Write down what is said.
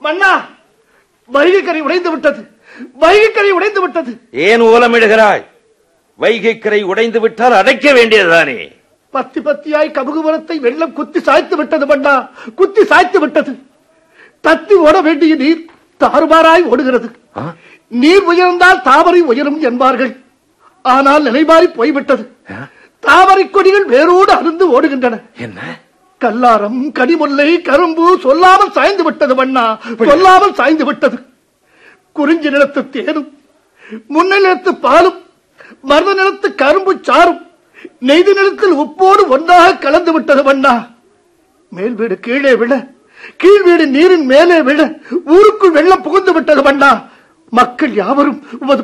மன்னா வைகை கரை உடைந்து விட்டது வைகை கரை உடைந்து விட்டது ஏன் ஓலமிடுகிறாய் வைகை கரை உடைந்து விட்டால் அடைக்க வேண்டியதுதானே பத்தி பத்தியாய் கமுகுமரத்தை வெள்ளம் குத்தி சாய்த்து விட்டது மன்னா குத்தி சாய்த்து விட்டது தத்தி ஓட வேண்டிய நீர் தாறுமாறாய் ஓடுகிறது ஆ? நீர் உயர்ந்தால் தாமரை உயரும் என்பார்கள் ஆனால் நிலைமாறி போய்விட்டது ஆ? தாமரை கொடிகள் வேரோடு அருந்து ஓடுகின்றன என்ன கல்லாரம் கனிமுல்லை கரும்பு சொல்லாமல் சாய்ந்து விட்டது மண்ணா சொல்லாமல் சாய்ந்து விட்டது குறிஞ்சி நிலத்து தேனும் முன்னை நிலத்து பாலும் மருத நிலத்து கரும்பு சாரும் நெய்து நிலத்தில் உப்போடு ஒன்றாக கலந்து விட்டது மண்ணா மேல் வீடு கீழே விழ கீழ் வீடு நீரின் மேலே விழ ஊருக்குள் வெள்ளம் புகுந்து விட்டது மண்ணா மக்கள் யாவரும் உமது